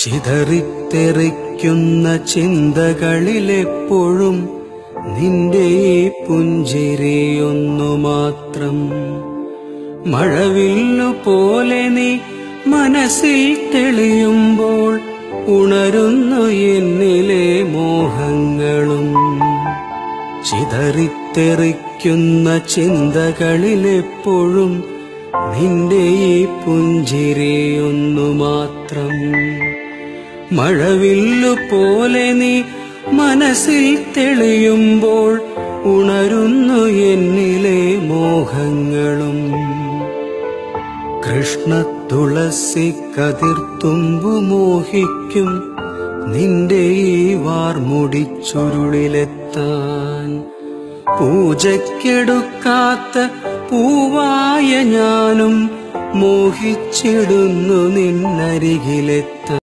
ചിതറിത്തെറിക്കുന്ന ചിന്തകളിലെപ്പോഴും നിന്റെ ഈ പുഞ്ചിരിയൊന്നു മാത്രം മഴവില്ലു പോലെ നീ മനസ്സിൽ തെളിയുമ്പോൾ ഉണരുന്നു എന്നിലെ മോഹങ്ങളും ചിതറിത്തെറിക്കുന്ന ചിന്തകളിലെപ്പോഴും നിന്റെ ഈ പുഞ്ചിരിയൊന്നു മാത്രം മഴവില്ലു പോലെ നീ മനസ്സിൽ തെളിയുമ്പോൾ ഉണരുന്നു എന്നിലെ മോഹങ്ങളും കൃഷ്ണ തുളസി കതിർത്തുമ്പു മോഹിക്കും നിന്റെ ഈ വാർമുടിച്ചുരുളിലെത്താൻ പൂജയ്ക്കെടുക്കാത്ത പൂവായ ഞാനും മോഹിച്ചിടുന്നു നിന്നരികിലെത്താൻ